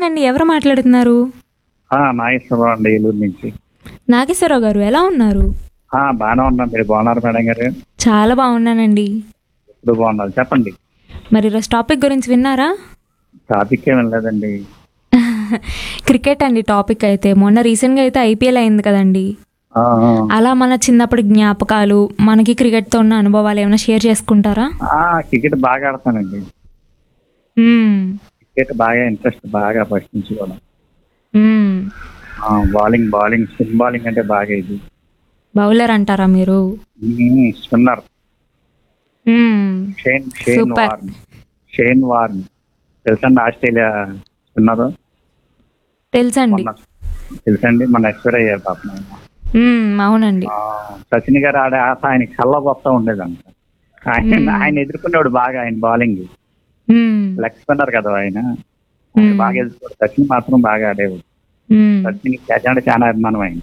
అండి ఎవరు మాట్లాడుతున్నారు ఆ, నాగేశ్వరరావు అండి ఏలూరు నుంచి నాగేశ్వరరావు గారు ఎలా ఉన్నారు ఆ, బాగానే ఉన్నాం మీరు బాగున్నారు మేడం గారు చాలా బాగున్నానండి ఇప్పుడు బాగున్నారు చెప్పండి మరి ఈరోజు టాపిక్ గురించి విన్నారా టాపిక్ ఏం లేదండి క్రికెట్ అండి టాపిక్ అయితే మొన్న రీసెంట్గా అయితే ఐపీఎల్ అయింది కదండి ఆ, ఆ. అలా మన చిన్నప్పటి జ్ఞాపకాలు మనకి క్రికెట్తో ఉన్న అనుభవాలు ఏమైనా షేర్ చేసుకుంటారా ఆ, క్రికెట్ బాగా ఆడతానండి మ్మ్. క్రికెట్ బాగా ఇంట్రెస్ట్ బాగా ఫస్ట్ నుంచి కూడా మ్మ్. ఆ, బౌలింగ్ బౌలింగ్ స్పిన్ బౌలింగ్ అంటే బాగా ఇది బౌలర్ అంటారా మీరు మ్మ్, స్పిన్నర్ మ్మ్. Shane Shane Super. Warne Shane Warne తెలుసండి ఆస్ట్రేలియా స్పిన్నర్ తెలుసండి మొన్న తెలుసండి మన ఎక్స్పైర్ అయ్యారు పాపం ఆయన. మ్మ్, అవునండి ఆ, సచిన్ గారు ఆడే ఆట ఆయన కళ్ళ గొప్ప ఉండేదంట ఆయన ఆయన ఎదుర్కొనేవాడు బాగా ఆయన బౌలింగ్ మ్మ్. లెగ్ స్పిన్నర్ కదా ఆయన ఆయన మ్మ్. బాగా ఎదుర్కోడు సచిన్ మాత్రం బాగా ఆడేవాడు మ్మ్. సచిన్ క్యాచ్ అంటే చాలా అభిమానం ఆయన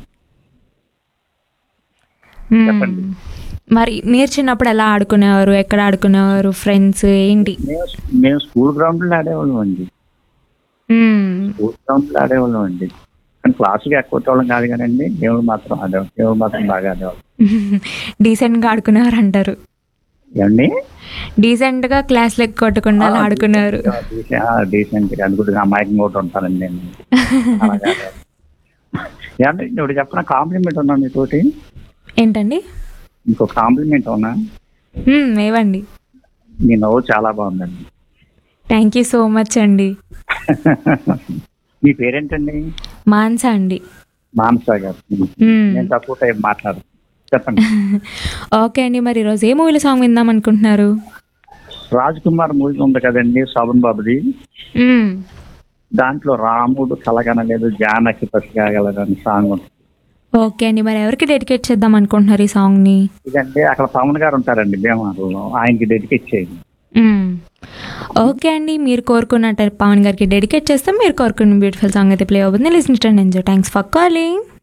మ్మ్. చెప్పండి. మరి మీరు చిన్నప్పుడు ఎలా ఆడుకునేవారు ఎక్కడ ఆడుకునేవారు ఫ్రెండ్స్ ఏంటి మేము మేము స్కూల్ గ్రౌండ్ లో ఆడేవాళ్ళం అండి మ్మ్. స్కూల్ గ్రౌండ్ లో ఆడేవాళ్ళం అండి కానీ క్లాసుకి ఎక్కువ వాళ్ళం కాదు కానండి దేవుడు మాత్రం ఆడేవాళ్ళం దేవుడు మాత్రం బాగా ఆడేవాళ్ళం డీసెంట్ గా ఆడుకునేవారు అంటారు ఏమండి డీసెంట్ గా క్లాస్ లెక్క కొట్టకుండా అలా ఆడుకునేవారు డీసెంట్ గా అనుకుంటే అమ్మాయికి కూడా ఉంటానండి నేను అలాగే ఆడేవాళ్ళం. ఏమండి ఇప్పుడు చెప్పిన కాంప్లిమెంట్ ఉన్నా మీతోటి ఏంటండి ఇంకో కాంప్లిమెంట్ ఉన్నా మ్మ్, ఏవండి మీ నవ్వు చాలా బాగుందండి థ్యాంక్ యూ సో మచ్ అండి మీ పేరేంటండి మాన్సా అండి మానసా గారు మ్మ్. నేను తక్కువ టైం మాట్లాడు చెప్పండి ఓకే అండి మరి ఈరోజు ఏ మూవీలో సాంగ్ విందాం అనుకుంటున్నారు రాజ్ కుమార్ మూవీ ఉంది కదండి శోభన్ బాబుది మ్మ్. దాంట్లో రాముడు కలగనలేదు జానకి పసిగాగలదని సాంగ్ ఉంది ఓకే అండి మరి ఎవరికి డెడికేట్ చేద్దాం అనుకుంటున్నారు ఈ సాంగ్ ని ఇదంటే అక్కడ పవన్ గారు ఉంటారండి భీమవరంలో ఆయనకి డెడికేట్ చేయండి మ్మ్. ఓకే అండి మీరు కోరుకున్నట్టు పవన్ గారికి డెడికేట్ చేస్తే మీరు కోరుకున్న బ్యూటిఫుల్ సాంగ్ అయితే ప్లే అవుతుంది listen enjoy thanks for calling